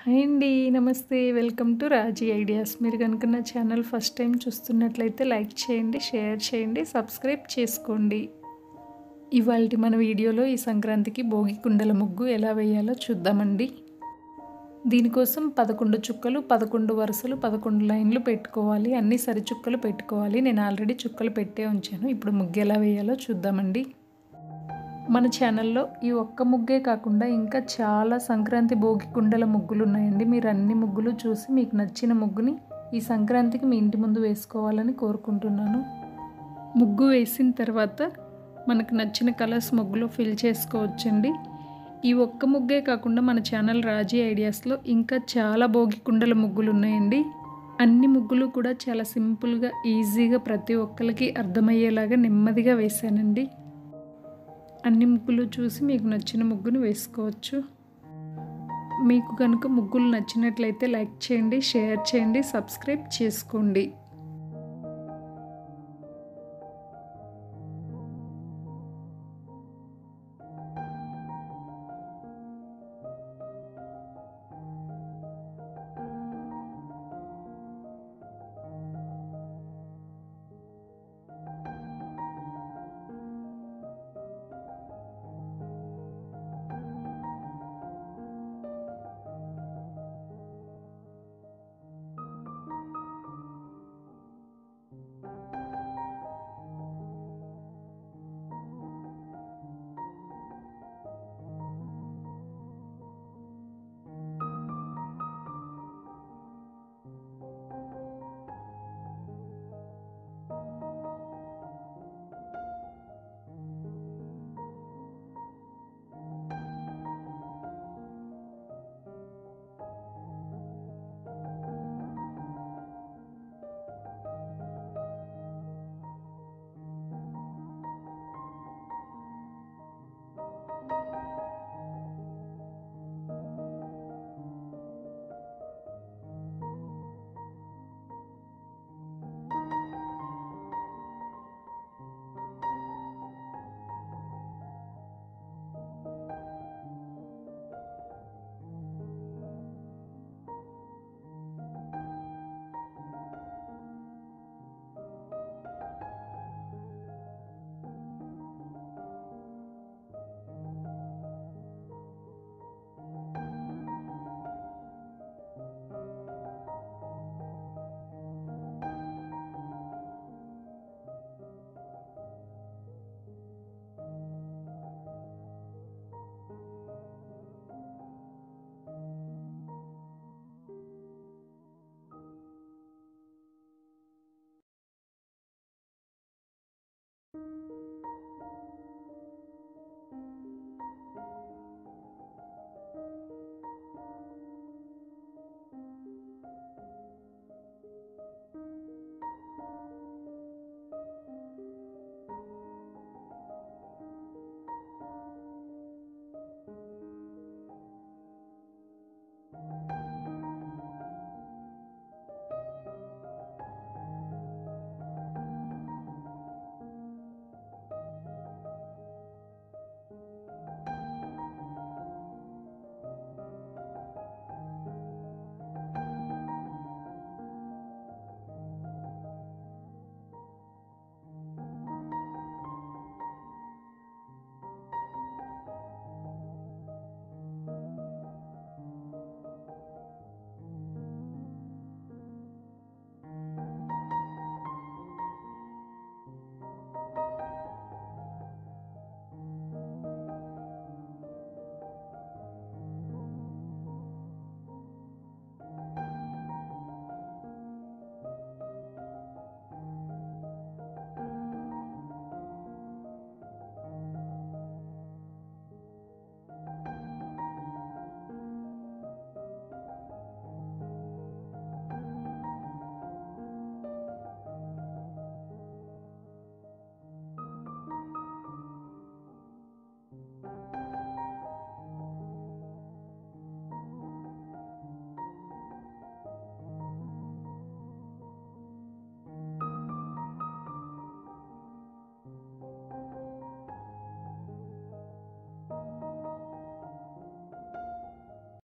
hi అండి నమస్తే welcome to Raji ideas మీరు కనుక నా ఛానల్ ఫస్ట్ టైం చూస్తున్నట్లయితే లైక్ చేయండి షేర్ చేయండి సబ్స్క్రైబ్ చేసుకోండి ఇవాళ మన వీడియోలో ఈ సంక్రాంతికి భోగి కుండల ముగ్గు ఎలా వేయాలో చూద్దామండి దీనికోసం పదకొండు చుక్కలు పదకొండు వరుసలు పదకొండు లైన్లు పెట్టుకోవాలి అన్ని సరి చుక్కలు పెట్టుకోవాలి నేను ఆల్రెడీ చుక్కలు పెట్టే ఉంచాను ఇప్పుడు ముగ్గు ఎలా వేయాలో చూద్దామండి మన ఛానల్లో ఈ ఒక్క ముగ్గే కాకుండా ఇంకా చాలా సంక్రాంతి భోగి కుండల ముగ్గులు ఉన్నాయండి మీరు అన్ని ముగ్గులు చూసి మీకు నచ్చిన ముగ్గుని ఈ సంక్రాంతికి మీ ఇంటి ముందు వేసుకోవాలని కోరుకుంటున్నాను ముగ్గు వేసిన తర్వాత మనకు నచ్చిన కలర్స్ ముగ్గులో ఫిల్ చేసుకోవచ్చండి ఈ ఒక్క ముగ్గే కాకుండా మన ఛానల్ రాజీ ఐడియాస్లో ఇంకా చాలా భోగి కుండల ముగ్గులు ఉన్నాయండి అన్ని ముగ్గులు కూడా చాలా సింపుల్గా ఈజీగా ప్రతి ఒక్కరికి అర్థమయ్యేలాగా నెమ్మదిగా వేశానండి అన్ని ముగ్గులు చూసి మీకు నచ్చిన ముగ్గును వేసుకోవచ్చు మీకు కనుక ముగ్గులు నచ్చినట్లయితే లైక్ చేయండి షేర్ చేయండి సబ్స్క్రైబ్ చేసుకోండి